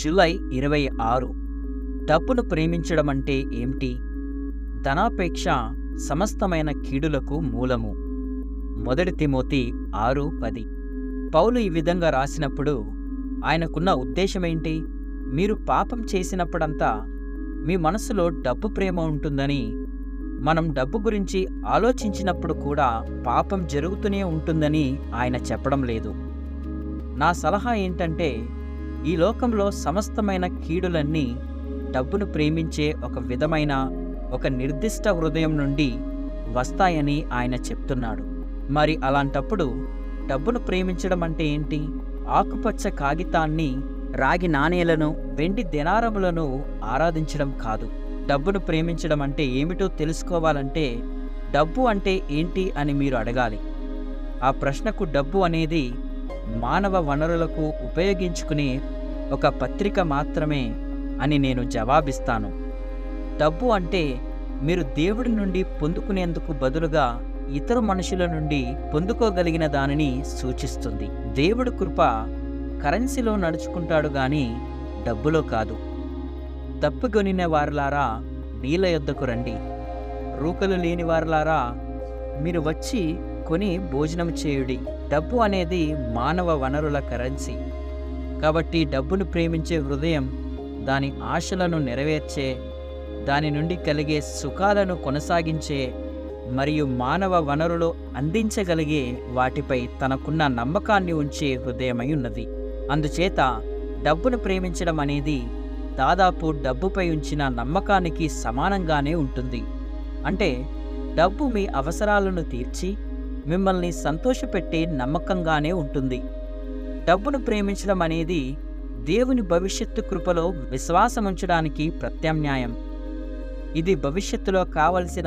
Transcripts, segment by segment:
July ఇరవై ఆరు డబ్బును ప్రేమించడం అంటే ఏమిటి ధనాపేక్ష సమస్తమైన కీడులకు మూలము మొదటి తిమోతి ఆరు పది పౌలు ఈ విధంగా రాసినప్పుడు ఆయనకున్న ఉద్దేశమేంటి మీరు పాపం చేసినప్పుడంతా మీ మనసులో డబ్బు ప్రేమ ఉంటుందని మనం డబ్బు గురించి ఆలోచించినప్పుడు కూడా పాపం జరుగుతూనే ఉంటుందని ఆయన చెప్పడం లేదు నా సలహా ఏంటంటే ఈ లోకంలో సమస్తమైన కీడులన్నీ డబ్బును ప్రేమించే ఒక విధమైన ఒక నిర్దిష్ట హృదయం నుండి వస్తాయని ఆయన చెప్తున్నాడు మరి అలాంటప్పుడు డబ్బును ప్రేమించడం అంటే ఏంటి ఆకుపచ్చ కాగితాన్ని రాగి నాణేలను వెండి దినారములను ఆరాధించడం కాదు డబ్బును ప్రేమించడం అంటే ఏమిటో తెలుసుకోవాలంటే డబ్బు అంటే ఏంటి అని మీరు అడగాలి ఆ ప్రశ్నకు డబ్బు అనేది మానవ వనరులకు ఉపయోగించుకునే ఒక పత్రిక మాత్రమే అని నేను జవాబిస్తాను డబ్బు అంటే మీరు దేవుడి నుండి పొందుకునేందుకు బదులుగా ఇతర మనుషుల నుండి పొందుకోగలిగిన దానిని సూచిస్తుంది దేవుడు కృప కరెన్సీలో నడుచుకుంటాడు గాని డబ్బులో కాదు తప్పుకొనిన వారులారా నీళ్ళ యొద్దకు రండి రూకలు లేని వారులారా మీరు వచ్చి కొని భోజనం చేయుడి డబ్బు అనేది మానవ వనరుల కరెన్సీ కాబట్టి డబ్బును ప్రేమించే హృదయం దాని ఆశలను నెరవేర్చే దాని నుండి కలిగే సుఖాలను కొనసాగించే మరియు మానవ వనరులు అందించగలిగే వాటిపై తనకున్న నమ్మకాన్ని ఉంచే హృదయమై ఉన్నది అందుచేత డబ్బును ప్రేమించడం అనేది దాదాపు డబ్బుపై ఉంచిన నమ్మకానికి సమానంగానే ఉంటుంది అంటే డబ్బు మీ అవసరాలను తీర్చి మిమ్మల్ని సంతోషపెట్టే నమ్మకంగానే ఉంటుంది డబ్బును ప్రేమించడం అనేది దేవుని భవిష్యత్తు కృపలో విశ్వాసముంచడానికి ప్రత్యామ్నాయం ఇది భవిష్యత్తులో కావలసిన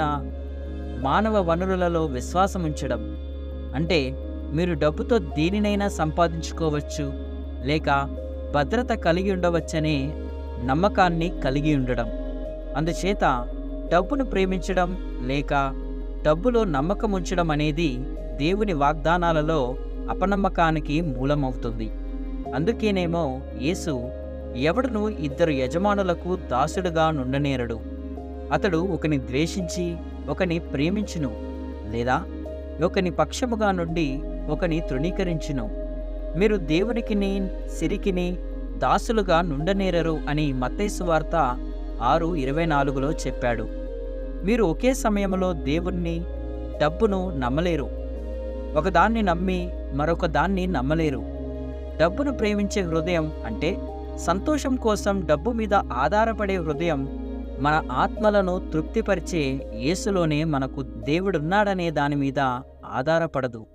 మానవ వనరులలో విశ్వాసముంచడం అంటే మీరు డబ్బుతో దేనినైనా సంపాదించుకోవచ్చు లేక భద్రత కలిగి ఉండవచ్చనే నమ్మకాన్ని కలిగి ఉండడం అందుచేత డబ్బును ప్రేమించడం లేక డబ్బులో నమ్మకం ఉంచడం అనేది దేవుని వాగ్దానాలలో అపనమ్మకానికి మూలమవుతుంది అందుకేనేమో యేసు ఎవడును ఇద్దరు యజమానులకు దాసుడుగా నుండనేరడు అతడు ఒకని ద్వేషించి ఒకని ప్రేమించును లేదా ఒకని పక్షముగా నుండి ఒకని తృణీకరించును మీరు దేవునికిని సిరికిని దాసులుగా నుండనేరరు అని మత్తైసు వార్త ఆరు ఇరవై నాలుగులో చెప్పాడు మీరు ఒకే సమయంలో దేవుణ్ణి డబ్బును నమ్మలేరు ఒకదాన్ని నమ్మి మరొక దాన్ని నమ్మలేరు డబ్బును ప్రేమించే హృదయం అంటే సంతోషం కోసం డబ్బు మీద ఆధారపడే హృదయం మన ఆత్మలను తృప్తిపరిచే యేసులోనే మనకు దేవుడున్నాడనే దాని మీద ఆధారపడదు